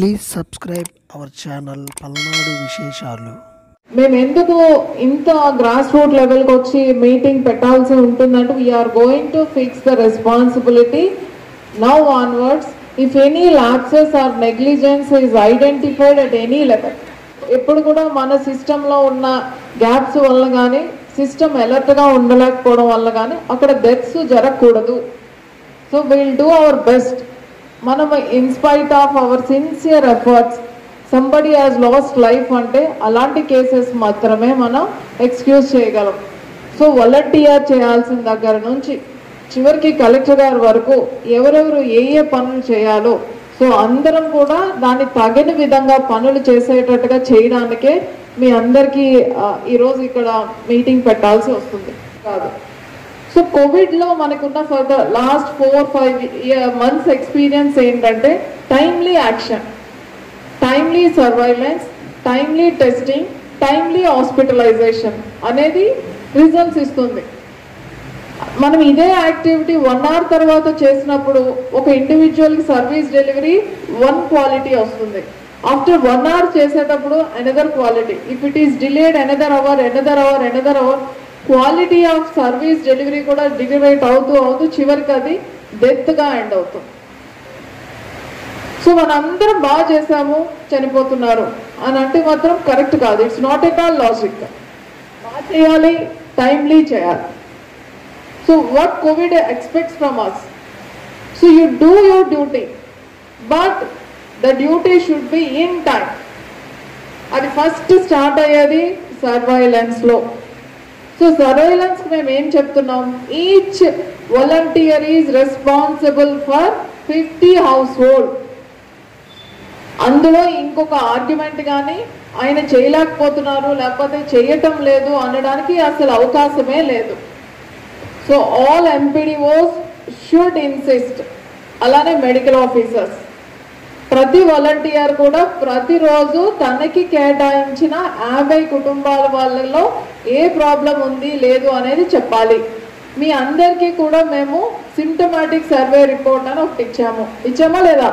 Please subscribe our channel Palnadu విశేషాలు మేము ఎందుకు ఇంత గ్రాస్ రూట్ లెవెల్కి వచ్చి మీటింగ్ పెట్టాల్సి ఉంటుందంటే we are going to fix the responsibility now onwards if any lapses or negligence is identified at any level ఎప్పుడు కూడా మన సిస్టంలో ఉన్న గ్యాప్స్ వల్ల కానీ సిస్టమ్ అలర్ట్గా ఉండలేకపోవడం వల్ల కానీ అక్కడ డెత్స్ జరగకూడదు so will do our best మనం in spite of our sincere efforts somebody has lost life అంటే అలాంటి కేసెస్ మాత్రమే మనం ఎక్స్క్యూజ్ చేయగలం సో వాలంటీర్ చేయాల్సిన దగ్గర నుంచి చివరికి కలెక్టర్ గారి వరకు ఎవరెవరు ఏ ఏ పనులు చేయాలో సో అందరం కూడా దాన్ని తగిన విధంగా పనులు చేసేటట్టుగా చేయడానికే మీ అందరికీ ఆ, ఈరోజు ఇక్కడ మీటింగ్ పెట్టాల్సి వస్తుంది కాదు సో కోవిడ్ లో మనకున్న for the last four five months experience ఏంటంటే timely action timely surveillance timely testing timely hospitalization అనేది రిజల్ట్స్ ఇస్తుంది మనం ఇదే యాక్టివిటీ వన్ అవర్ తర్వాత చేసినప్పుడు ఒక ఇండివిజువల్కి సర్వీస్ డెలివరీ వన్ క్వాలిటీ వస్తుంది ఆఫ్టర్ వన్ అవర్ చేసేటప్పుడు another quality if it is delayed another hour another hour another hour quality of service delivery కూడా డిగ్రేట్ అవుతూ అవుతూ చివరికి అది డెత్గా ఎండ్ అవుతుంది సో మనందరం బాగా చేసాము చనిపోతున్నారు అని అంటే మాత్రం కరెక్ట్ కాదు it's not at all logic బాగా చేయాలి టైమ్లీ చేయాలి so what Covid expects from us so you do your duty but the duty should be in time అది ఫస్ట్ స్టార్ట్ అయ్యేది సర్వైలెన్స్లో సో సర్వైలెన్స్ మేము ఏం చెప్తున్నాం each volunteer is responsible for fifty household అందులో ఇంకొక argument కానీ ఆయన చేయలేకపోతున్నారు లేకపోతే చేయటం లేదు అనడానికి అసలు అవకాశమే లేదు so all MPDOs should insist అలానే మెడికల్ ఆఫీసర్స్ ప్రతి వాలంటీర్ కూడా ప్రతిరోజు తనకి కేటాయించిన యాభై కుటుంబాల వాళ్ళలో ఏ ప్రాబ్లం ఉంది లేదు అనేది చెప్పాలి మీ అందరికీ కూడా మేము సిమ్టమాటిక్ సర్వే రిపోర్ట్ అని ఒకటి ఇచ్చాము ఇచ్చామా లేదా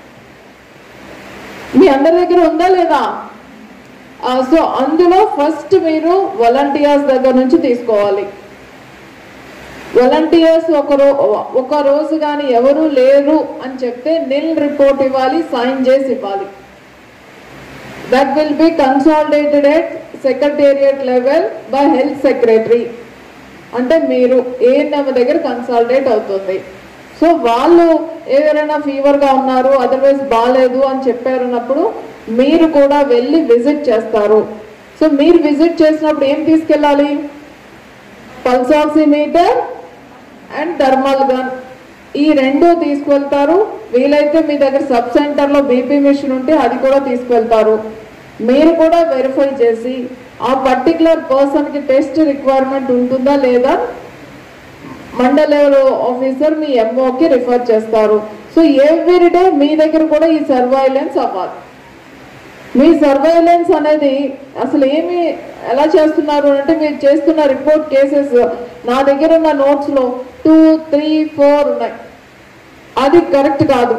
మీ అందరి దగ్గర ఉందా లేదా సో అందులో ఫస్ట్ మీరు వాలంటీర్స్ దగ్గర నుంచి తీసుకోవాలి వాలంటీర్స్ ఒక రో ఒక రోజు కానీ ఎవరు లేరు అని చెప్తే నిల్ రిపోర్ట్ ఇవ్వాలి సైన్ చేసి ఇవ్వాలి that will be consolidated at secretariat level by health secretary అంటే మీరు ఏఎన్ఎం దగ్గర కన్సాలిడేట్ అవుతుంది సో వాళ్ళు ఎవరైనా ఫీవర్గా ఉన్నారు అదర్వైజ్ బాగాలేదు అని చెప్పారన్నప్పుడు మీరు కూడా వెళ్ళి విజిట్ చేస్తారు సో మీరు విజిట్ చేసినప్పుడు ఏం తీసుకెళ్ళాలి pulse oximeter and thermal gun ఈ రెండు తీసుకువెళ్తారు వీలైతే మీ దగ్గర సబ్ సెంటర్లో బీపీ మిషన్ ఉంటే అది కూడా తీసుకువెళ్తారు మీరు కూడా వెరిఫై చేసి ఆ పర్టికులర్ పర్సన్కి టెస్ట్ రిక్వైర్మెంట్ ఉంటుందా లేదా మండల్ లెవెల్ ఆఫీసర్ మీ ఎంఓకి రిఫర్ చేస్తారు సో ఎవ్రీ డే మీ దగ్గర కూడా ఈ సర్వైలెన్స్ అవ్వాలి మీ సర్వైలెన్స్ అనేది అసలు ఏమి ఎలా చేస్తున్నారు అంటే మీరు చేస్తున్న రిపోర్ట్ కేసెస్ నా దగ్గర ఉన్న నోట్స్లో టూ త్రీ ఫోర్ ఉన్నాయి అది కరెక్ట్ కాదు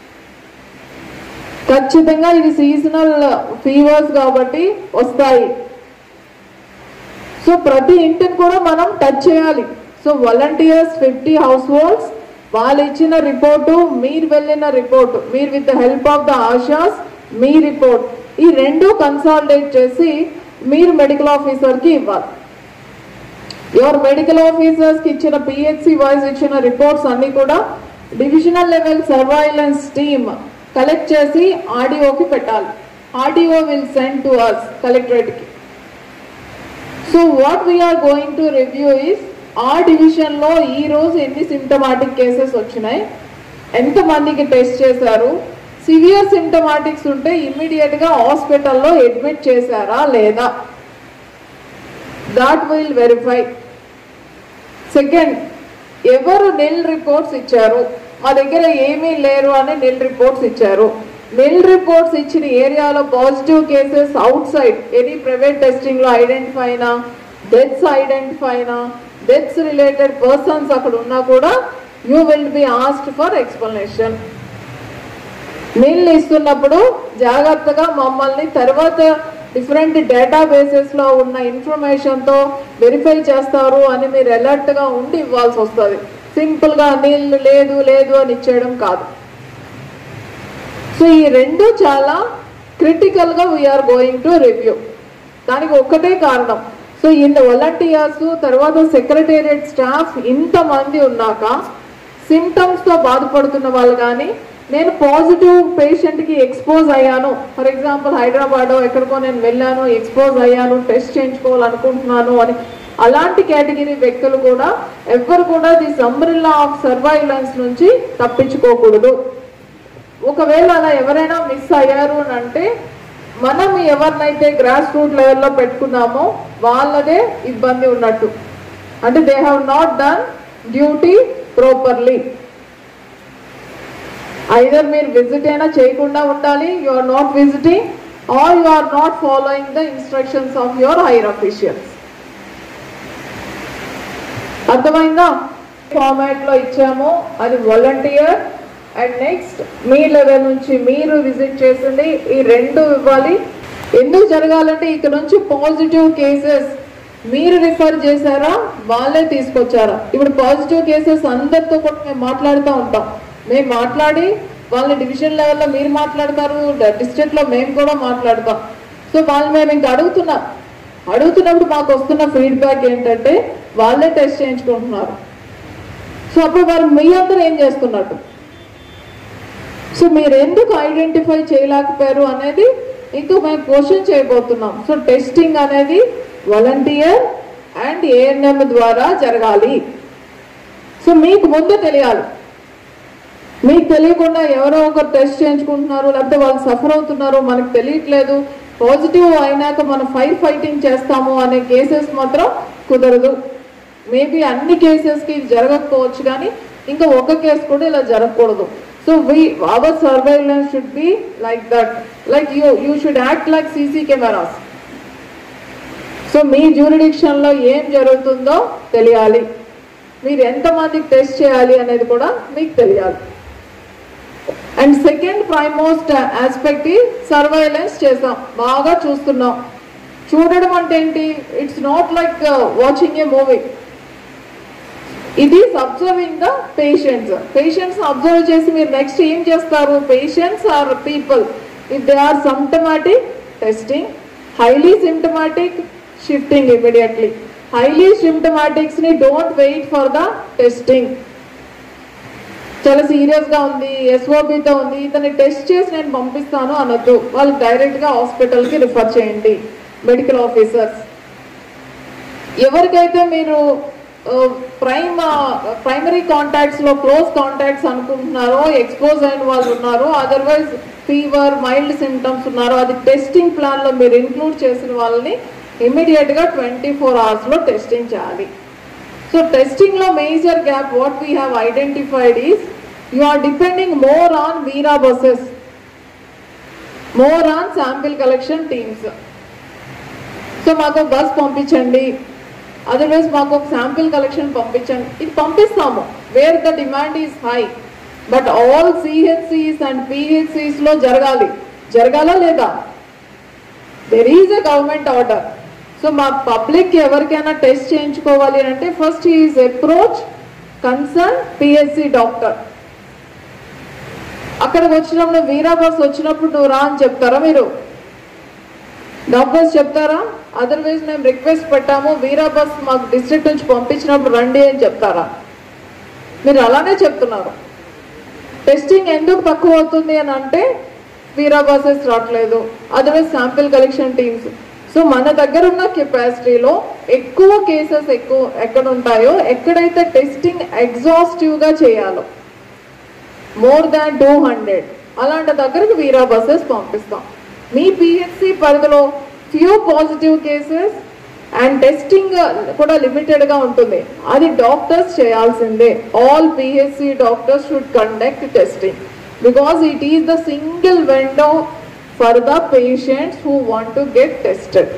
ఖచ్చితంగా ఇది సీజనల్ ఫీవర్స్ కాబట్టి వస్తాయి సో ప్రతి ఇంటిని కూడా మనం టచ్ చేయాలి so volunteers fifty households వాళ్ళు ఇచ్చిన రిపోర్టు మీరు వెళ్ళిన రిపోర్టు మీరు with the help of the ASHAs మీ రిపోర్ట్ ఈ రెండు కన్సాలిడేట్ చేసి మీరు మెడికల్ ఆఫీసర్కి ఇవ్వాలి యువర్ మెడికల్ ఆఫీసర్స్కి ఇచ్చిన పిహెచ్సి వైజ్ ఇచ్చిన రిపోర్ట్స్ అన్ని కూడా divisional level surveillance team collect చేసి ఆర్డీఓకి పెట్టాలి RDO will send to us కలెక్టరేట్కి so what we are going to review is ఆ డివిజన్లో ఈ రోజు ఎన్ని సిమ్టమాటిక్ కేసెస్ వచ్చినాయి ఎంతమందికి టెస్ట్ చేశారు సివియర్ సిమ్టమాటిక్స్ ఉంటే ఇమ్మీడియట్గా హాస్పిటల్లో అడ్మిట్ చేశారా లేదా దాట్ విల్ వెరిఫై సెకండ్ ఎవరు నిల్ రిపోర్ట్స్ ఇచ్చారు మా దగ్గర ఏమీ లేరు అని నిల్ రిపోర్ట్స్ ఇచ్చారు నిల్ రిపోర్ట్స్ ఇచ్చిన ఏరియాలో positive cases outside any private testing లో ఐడెంటిఫై అయినా డెత్స్ ఐడెంటిఫై అయినా డెత్స్ రిలేటెడ్ పర్సన్స్ అక్కడ ఉన్నా కూడా you will be asked for explanation నీళ్ళు ఇస్తున్నప్పుడు జాగ్రత్తగా మమ్మల్ని తర్వాత డిఫరెంట్ డేటా బేసెస్లో ఉన్న ఇన్ఫర్మేషన్తో వెరిఫై చేస్తారు అని మీరు అలర్ట్గా ఉండి ఇవ్వాల్సి వస్తుంది సింపుల్గా నీళ్ళు లేదు లేదు అని ఇచ్చేయడం కాదు సో ఈ రెండు చాలా క్రిటికల్గా వీఆర్ గోయింగ్ టు రివ్యూ దానికి ఒక్కటే కారణం సో ఇన్ వాలంటీర్స్ తర్వాత సెక్రటేరియట్ స్టాఫ్ ఇంతమంది ఉన్నాక సిమ్టమ్స్తో బాధపడుతున్న వాళ్ళు కానీ నేను పాజిటివ్ పేషెంట్కి ఎక్స్పోజ్ అయ్యాను ఫర్ ఎగ్జాంపుల్ హైదరాబాద్ ఎక్కడికో నేను వెళ్ళాను ఎక్స్పోజ్ అయ్యాను టెస్ట్ చేయించుకోవాలనుకుంటున్నాను అని అలాంటి కేటగిరీ వ్యక్తులు కూడా ఎవ్వరు కూడా దిస్ అంబ్రిల్లా ఆఫ్ సర్వైలెన్స్ నుంచి తప్పించుకోకూడదు ఒకవేళ అలా ఎవరైనా మిస్ అయ్యారు అని అంటే మనం ఎవరినైతే గ్రాస్ రూట్ లెవెల్లో పెట్టుకున్నామో వాళ్ళదే ఇబ్బంది ఉన్నట్టు అంటే they have not done duty properly either మీరు విజిట్ అయినా చేయకుండా ఉండాలి you are not visiting or you are not following the instructions of your higher officials అర్థమైందా ఫార్మాట్ లో ఇచ్చాము అది వాలంటీర్ అండ్ నెక్స్ట్ మీ లెవెల్ నుంచి మీరు విజిట్ చేసింది ఈ రెండు ఇవ్వాలి ఎందుకు జరగాలంటే ఇక్కడ నుంచి పాజిటివ్ కేసెస్ మీరు రిఫర్ చేశారా వాళ్ళే తీసుకొచ్చారా ఇప్పుడు పాజిటివ్ కేసెస్ అందరితో కూడా మేము మాట్లాడుతూ ఉంటాం మేము మాట్లాడి వాళ్ళని డివిజన్ లెవెల్లో మీరు మాట్లాడతారు డిస్ట్రిక్ట్ లో మేము కూడా మాట్లాడతాం సో వాళ్ళు మేము ఇంకా అడుగుతున్నాం అడుగుతున్నప్పుడు మాకు వస్తున్న ఫీడ్బ్యాక్ ఏంటంటే వాళ్ళే టెస్ట్ చేయించుకుంటున్నారు సో అప్పుడు వారు మీ అందరూ ఏం చేస్తున్నట్టు సో మీరు ఎందుకు ఐడెంటిఫై చేయలేకపోయారు అనేది ఇంకా మేము క్వశ్చన్ చేయబోతున్నాం సో టెస్టింగ్ అనేది వాలంటీర్ అండ్ ఏఎన్ఎం ద్వారా జరగాలి సో మీకు ముందు తెలియాలి మీకు తెలియకుండా ఎవరో ఒకరు టెస్ట్ చేయించుకుంటున్నారు లేకపోతే వాళ్ళు సఫర్ అవుతున్నారు మనకు తెలియట్లేదు పాజిటివ్ అయినాక మనం ఫైర్ ఫైటింగ్ చేస్తాము అనే కేసెస్ మాత్రం కుదరదు మేబీ అన్ని కేసెస్కి ఇది జరగకపోవచ్చు కానీ ఇంకా ఒక కేసు కూడా ఇలా జరగకూడదు so we our surveillance should be like that like you you should act like CC cameras so మీ జ్యూరిడిక్షన్లో ఏం జరుగుతుందో తెలియాలి మీరు ఎంతమందికి టెస్ట్ చేయాలి అనేది కూడా మీకు తెలియాలి and second prime most aspect surveillance చేసాం బాగా చూస్తున్నాం చూడడం అంటే ఏంటి it's not like watching a movie ఇది observing the patients patients observe చేసి మీరు నెక్స్ట్ ఏం చేస్తారు patients or people if they are symptomatic testing highly symptomatic shifting immediately highly సిమ్టమాటిక్స్ ని don't wait for the testing చాలా సీరియస్ గా ఉంది ఎస్ఓబితో ఉంది ఇతన్ని టెస్ట్ చేసి నేను పంపిస్తాను అనొద్దు వాళ్ళు డైరెక్ట్ గా హాస్పిటల్ కి రిఫర్ చేయండి మెడికల్ ఆఫీసర్స్ ఎవరికైతే మీరు ప్రైమ్ ప్రైమరీ కాంటాక్ట్స్ లో క్లోజ్ కాంటాక్ట్స్ అనుకుంటున్నారో ఎక్స్పోజ్ అయిన వాళ్ళు ఉన్నారో అదర్వైజ్ ఫీవర్ మైల్డ్ సిమ్టమ్స్ ఉన్నారో అది టెస్టింగ్ ప్లాన్ లో మీరు ఇంక్లూడ్ చేసిన వాళ్ళని ఇమీడియట్ గా ట్వంటీ ఫోర్ అవర్స్ లో టెస్టింగ్ చేయాలి సో టెస్టింగ్ లో major gap what we have identified is you are depending more on VIRA buses more on sample collection teams so మాకు బస్ పంపించండి అదర్వైజ్ మాకు ఒక శాంపిల్ కలెక్షన్ పంపించండి ఇది పంపిస్తాము where the demand is high but all సిహెచ్సిస్ and PHCs లో జరగాలి జరగాలా లేదా there is a government order so మా పబ్లిక్ ఎవరికైనా టెస్ట్ చేయించుకోవాలి అని అంటే first is approach concern PHC doctor అక్కడికి వచ్చినప్పుడు వీరా బస్ వచ్చినప్పుడు నువ్వు రా అని చెప్తారా మీరు డాక్టర్స్ చెప్తారా అదర్వైజ్ మేము రిక్వెస్ట్ పెట్టాము వీరా బస్ మాకు డిస్ట్రిక్ట్ నుంచి పంపించినప్పుడు రండి అని చెప్తారా మీరు అలానే చెప్తున్నారు టెస్టింగ్ ఎందుకు తక్కువ అవుతుంది అని అంటే వీరా బసెస్ రావట్లేదు otherwise sample collection teams so మన దగ్గర ఉన్న కెపాసిటీలో ఎక్కువ కేసెస్ ఎక్కువ ఎక్కడ ఉంటాయో ఎక్కడైతే టెస్టింగ్ ఎగ్జాస్టివ్గా చేయాలో మోర్ దాన్ టూ హండ్రెడ్ అలాంటి దగ్గరకు వీరా బసెస్ పంపిస్తాం మీ పిహెచ్సి పరిధిలో few positive cases and testing కూడా లిమిటెడ్గా ఉంటుంది అది డాక్టర్స్ చేయాల్సిందే all PHC doctors should conduct testing because it is the single window for the patients who want to get tested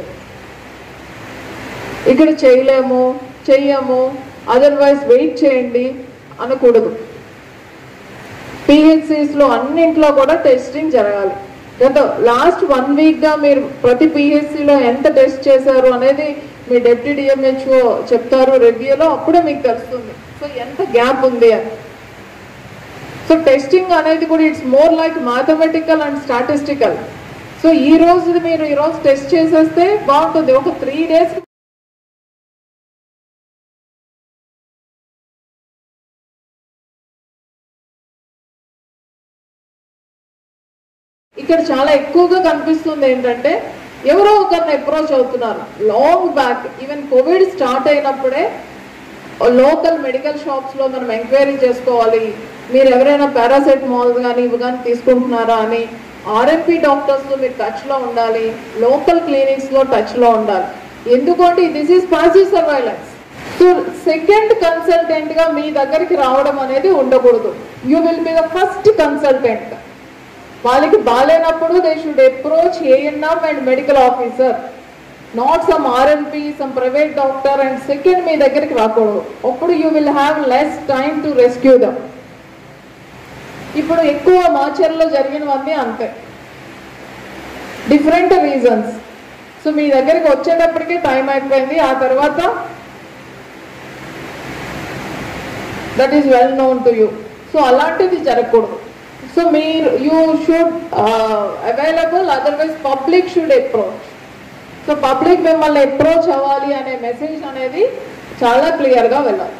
ఇక్కడ చేయలేము చెయ్యము అదర్వైజ్ వెయిట్ చేయండి అనకూడదు పిహెచ్సిస్ లో అన్నింట్లో కూడా టెస్టింగ్ జరగాలి గత లాస్ట్ వన్ వీక్ గా మీరు ప్రతి PHC లో ఎంత టెస్ట్ చేశారు అనేది మీ డెప్యూటీ డిఎంహెచ్ఓ చెప్తారు రివ్యూలో అప్పుడే మీకు తెలుస్తుంది సో ఎంత గ్యాప్ ఉంది అని సో టెస్టింగ్ అనేది కూడా it's more like mathematical and statistical so ఈ రోజు మీరు ఈ రోజు టెస్ట్ చేసేస్తే బాగుంటుంది ఒక త్రీ డేస్ ఇక్కడ చాలా ఎక్కువగా కనిపిస్తుంది ఏంటంటే ఎవరో ఒకరిని అప్రోచ్ అవుతున్నారు long back even COVID start అయినప్పుడే లోకల్ మెడికల్ షాప్స్ లో మనం ఎంక్వైరీ చేసుకోవాలి మీరు ఎవరైనా పారాసెటమాల్ కానీ ఇవి కానీ తీసుకుంటున్నారా అని ఆర్ఎంపీ డాక్టర్స్ తో మీరు టచ్ లో ఉండాలి లోకల్ క్లినిక్స్ లో టచ్ లో ఉండాలి ఎందుకంటే this is passive surveillance so second consultant గా మీ దగ్గరికి రావడం అనేది ఉండకూడదు you will be the first consultant వాళ్ళకి బాగాలేనప్పుడు they should approach ANM and medical officer not some RMP some private doctor and second మీ దగ్గరికి రాకూడదు అప్పుడు you will have less time to rescue them ఇప్పుడు ఎక్కువ మాచర్లో జరిగినవన్నీ అంతే డిఫరెంట్ రీజన్స్ సో మీ దగ్గరికి వచ్చేటప్పటికి టైం అయిపోయింది ఆ తర్వాత that is well known to you so అలాంటిది జరగకూడదు సో మీరు you should available otherwise public should approach so public మిమ్మల్ని అప్రోచ్ అవ్వాలి అనే మెసేజ్ అనేది చాలా క్లియర్గా వెళ్ళాలి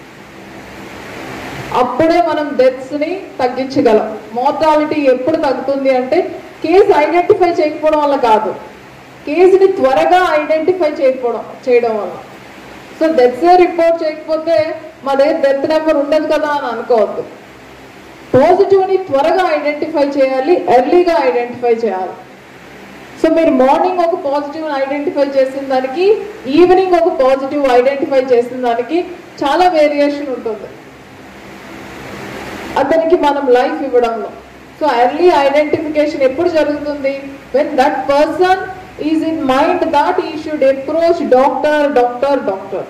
అప్పుడే మనం డెత్స్ ని తగ్గించగలం మోర్టాలిటీ ఎప్పుడు తగ్గుతుంది అంటే కేసు ఐడెంటిఫై చేయకపోవడం వల్ల కాదు కేసుని త్వరగా ఐడెంటిఫై చేయకపోవడం చేయడం వల్ల సో డెత్స్ రిపోర్ట్ చేయకపోతే మా దగ్గర డెత్ నెంబర్ ఉండదు కదా అని అనుకోవద్దు పాజిటివ్ ని త్వరగా ఐడెంటిఫై చేయాలి ఎర్లీగా ఐడెంటిఫై చేయాలి సో మీరు మార్నింగ్ ఒక పాజిటివ్ ఐడెంటిఫై చేసిన దానికి ఈవినింగ్ ఒక పాజిటివ్ ఐడెంటిఫై చేసిన దానికి చాలా వేరియేషన్ ఉంటుంది అతనికి మనం లైఫ్ ఇవ్వడంలో సో ఎర్లీ ఐడెంటిఫికేషన్ ఎప్పుడు జరుగుతుంది when that person is in mind that he should approach doctor doctor doctor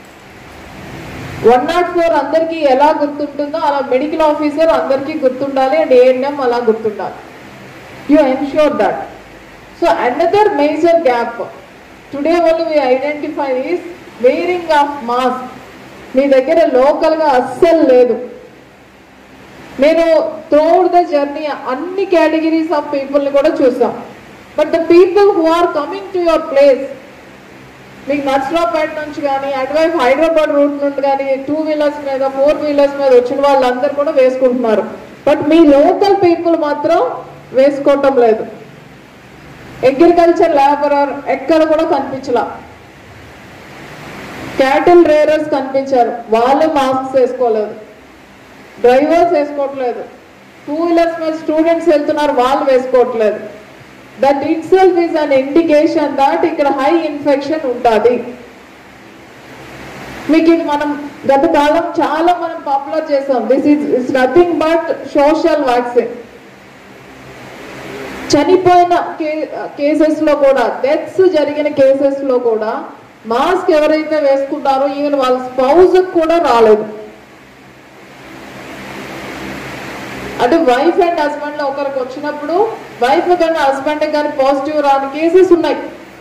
one not four అందరికీ ఎలా గుర్తుంటుందో అలా మెడికల్ ఆఫీసర్ అందరికీ గుర్తుండాలి అండ్ ఏఎన్ఎం అలా గుర్తుండాలి you ensure that so another major gap today వల్ల we identify is wearing of mask మీ దగ్గర లోకల్గా అస్సలు లేదు నేను త్రూఅవుట్ ద జర్నీ అన్ని కేటగిరీస్ ఆఫ్ పీపుల్ని కూడా చూసాం but the people who are coming to your place మీకు నర్సరావుపేట నుంచి కానీ అటువైపు హైదరాబాద్ రూట్ నుండి కానీ టూ వీలర్స్ మీద ఫోర్ వీలర్స్ మీద వచ్చిన వాళ్ళందరూ కూడా వేసుకుంటున్నారు బట్ మీ లోకల్ పీపుల్ మాత్రం వేసుకోవటం లేదు అగ్రికల్చర్ లేబరర్ ఎక్కడ కూడా కనిపించలా క్యాటిల్ రేరర్స్ కనిపించారు వాళ్ళు మాస్క్స్ వేసుకోలేదు డ్రైవర్స్ వేసుకోవట్లేదు టూ వీలర్స్ మీద స్టూడెంట్స్ వెళ్తున్నారు వాళ్ళు వేసుకోవట్లేదు that itself is an indication that ఇక్కడ హై ఇన్ఫెక్షన్ ఉంటుంది మీకు ఇది మనం గత కాలం చాలా మనం పాపులర్ చేసాం this is is nothing but social vaccine చనిపోయిన కేసెస్ లో కూడా డెత్స్ జరిగిన కేసెస్ లో కూడా మాస్క్ ఎవరైతే వేసుకుంటారో ఈవెన్ వాళ్ళ స్పౌజ్ కూడా రాలేదు అంటే వైఫ్ అండ్ హస్బెండ్ లో ఒకరికి వచ్చినప్పుడు వైఫ్ కానీ హస్బెండ్ కానీ పాజిటివ్ రాని కేసెస్ ఉన్నాయి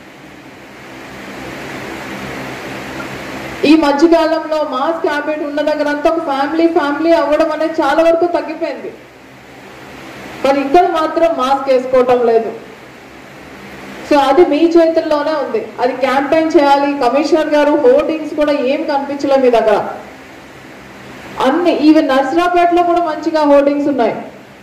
ఈ మధ్యకాలంలో మాస్క్ హ్యాబిట్ ఉన్న దగ్గర అంతా ఒక ఫ్యామిలీ ఫ్యామిలీ అవ్వడం అనేది చాలా వరకు తగ్గిపోయింది మరి ఇక్కడ మాత్రం మాస్క్ వేసుకోవటం లేదు సో అది మీ చేతుల్లోనే ఉంది అది క్యాంపెయిన్ చేయాలి కమిషనర్ గారు హోర్డింగ్స్ కూడా ఏం కనిపించలే మీ దగ్గర అన్ని ఈవెన్ నర్సరాపేటలో కూడా మంచిగా హోర్డింగ్స్ ఉన్నాయి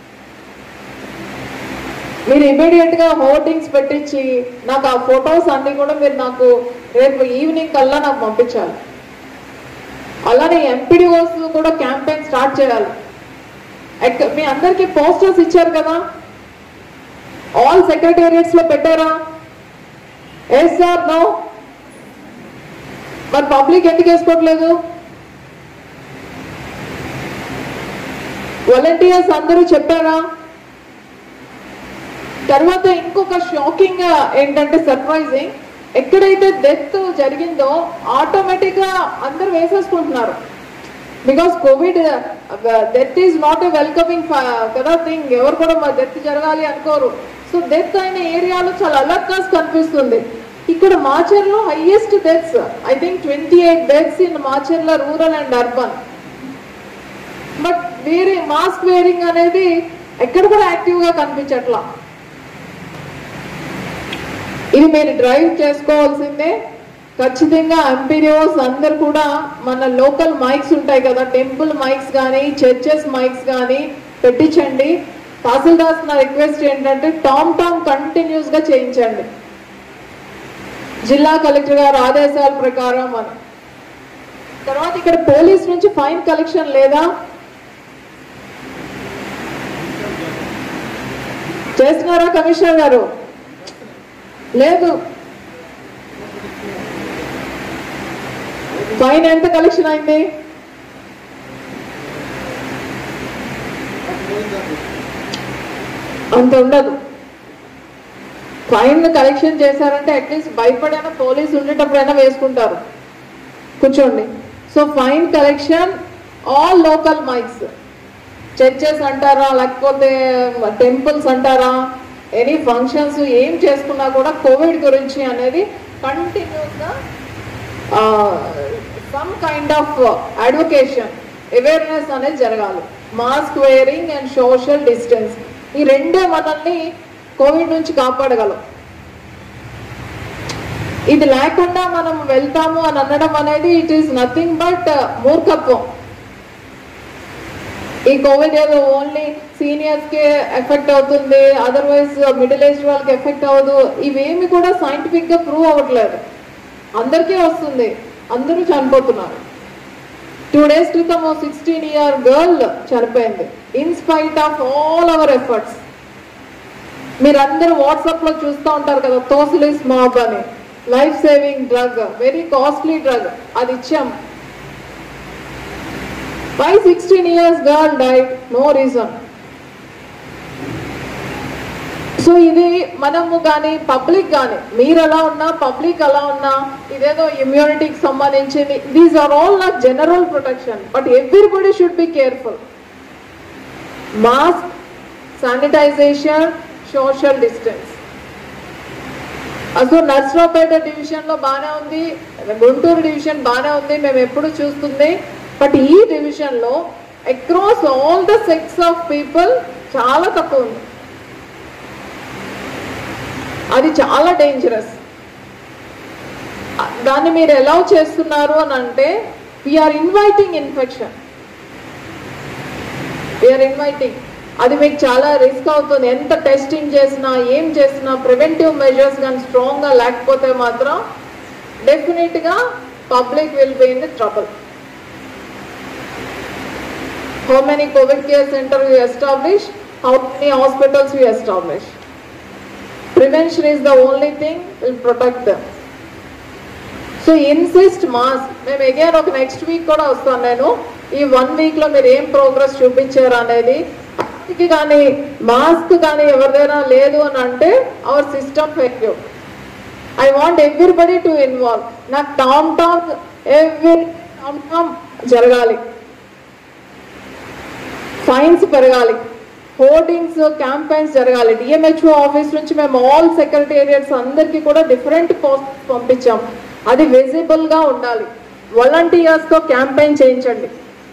మీరు ఇమీడియట్ గా హోర్డింగ్స్ పెట్టించి నాకు ఆ ఫొటోస్ అన్ని కూడా మీరు నాకు రేపు ఈవినింగ్ కల్లా నాకు పంపించాలి అలానే ఎంపీడీఓస్ కూడా క్యాంపెయిన్ స్టార్ట్ చేయాలి ఎక్క- మీ అందరికి పోస్టర్స్ ఇచ్చారు కదా ఆల్ సెక్రటేరియట్స్ లో పెట్టారా ఎస్ సార్ నో మరి పబ్లిక్ ఎందుకు వేసుకోవట్లేదు వాలంటీర్స్ అందరూ చెప్పారా తర్వాత ఇంకొక షాకింగ్ ఏంటంటే సర్ప్రైజింగ్ ఎక్కడైతే డెత్ జరిగిందో ఆటోమేటిక్ గా అందరు వేసేసుకుంటున్నారు because COVID death is not a welcoming కదా థింగ్ ఎవరు కూడా మా డెత్ జరగాలి అనుకోరు సో డెత్ అయిన ఏరియాలో చాలా అలర్ట్ కనిపిస్తుంది ఇక్కడ మాచర్లో highest deaths I think twenty eight deaths in Macherla rural and urban but వేరే మాస్క్ వేరింగ్ అనేది ఎక్కడ కూడా యాక్టివ్ గా కనిపించట్లా ఇది మీరు డ్రైవ్ చేసుకోవాల్సిందే ఖచ్చితంగా ఎంపీడిఓస్ అందరు కూడా మన లోకల్ మైక్స్ ఉంటాయి కదా టెంపుల్ మైక్స్ కానీ చర్చెస్ మైక్స్ కానీ పెట్టించండి తహసీల్దార్స్ నా రిక్వెస్ట్ ఏంటంటే టామ్ టామ్ కంటిన్యూస్ గా చేయించండి జిల్లా కలెక్టర్ గారు ఆదేశాల ప్రకారం అని తర్వాత ఇక్కడ పోలీస్ నుంచి ఫైన్ కలెక్షన్ లేదా చేస్తున్నారా కమిషనర్ గారు లేదు ఫైన్ ఎంత కలెక్షన్ అయింది అంత ఉండదు ఫైన్ కలెక్షన్ చేశారంటే అట్లీస్ట్ భయపడైనా పోలీసు ఉండేటప్పుడైనా వేసుకుంటారు కూర్చోండి so fine collection all local mics churches అంటారా లేకపోతే టెంపుల్స్ అంటారా ఎనీ ఫంక్షన్స్ ఏం చేసుకున్నా కూడా కోవిడ్ గురించి అనేది కంటిన్యూస్గా some kind of advocation awareness అనేది జరగాలి mask wearing and social distance ఈ రెండే మనల్ని కోవిడ్ నుంచి కాపాడగలం ఇది లేకుండా మనం వెళ్తాము అని అనడం అనేది ఇట్ ఈస్ నథింగ్ బట్ మూర్ఖత్వం ఈ కోవిడ్ ఏదో ఓన్లీ సీనియర్స్ కి ఎఫెక్ట్ అవుతుంది అదర్వైజ్ మిడిల్ ఏజ్ వాళ్ళకి ఎఫెక్ట్ అవ్వదు ఇవేమి కూడా సైంటిఫిక్ గా ప్రూవ్ అవ్వట్లేదు అందరికీ వస్తుంది అందరూ చనిపోతున్నారు టూ డేస్ క్రితం ఓ సిక్స్టీన్ ఇయర్ గర్ల్ చనిపోయింది in spite of all our efforts మీరందరూ వాట్సాప్ లో చూస్తూ ఉంటారు కదా తోసిలిస్ మాబ్ అని life saving drug very costly drug అది ఇచ్చాం why sixteen years girl died no reason so ఇది మనము కానీ పబ్లిక్ కానీ మీరు ఎలా ఉన్నా పబ్లిక్ ఎలా ఉన్నా ఇదేదో ఇమ్యూనిటీకి సంబంధించింది these are all not general protection but everybody should be careful mask sanitisation social distance అసలు నర్సరావుపేట డివిజన్ లో బాగానే ఉంది గుంటూరు డివిజన్ బాగానే ఉంది మేము ఎప్పుడు చూస్తుంది బట్ ఈ డివిజన్ లో across all the sex of people చాలా తక్కువ ఉంది అది చాలా డేంజరస్ దాన్ని మీరు ఎలా చేస్తున్నారు అని అంటే we are inviting infection we are inviting అది మీకు చాలా రిస్క్ అవుతుంది ఎంత టెస్టింగ్ చేసినా ఏం చేసినా ప్రివెంటివ్ మెజర్స్ కానీ స్ట్రాంగ్గా లేకపోతే మాత్రం డెఫినెట్గా public will be in the trouble how many COVID care centers we establish, how many hospitals we establish. Prevention is the only thing will protect them. So insist mask మేము again ఒక next week కూడా వస్తాను నేను ఈ one week లో మీరు ఏం progress చూపించారు అనేది మాస్క్ కానీ మాస్క్ కానీ ఎవరిదైనా లేదు అని అంటే our system failure I want everybody to involve నాకు tom tom every tom tom జరగాలి ఫైన్స్ పెరగాలి హోర్డింగ్స్ క్యాంపెయిన్స్ జరగాలి డిఎంహెచ్ఓ ఆఫీస్ నుంచి మేము ఆల్ సెక్రటేరియట్స్ అందరికీ కూడా డిఫరెంట్ పోస్ట్ పంపించాం అది విజిబుల్ గా ఉండాలి వాలంటీర్స్ తో క్యాంపెయిన్ చేయించండి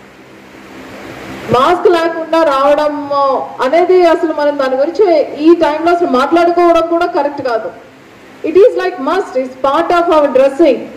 మాస్క్ లేకుండా రావడం అనేది అసలు మనం దాని గురించి ఈ టైంలో అసలు మాట్లాడుకోవడం కూడా కరెక్ట్ కాదు it is like must it's part of our dressing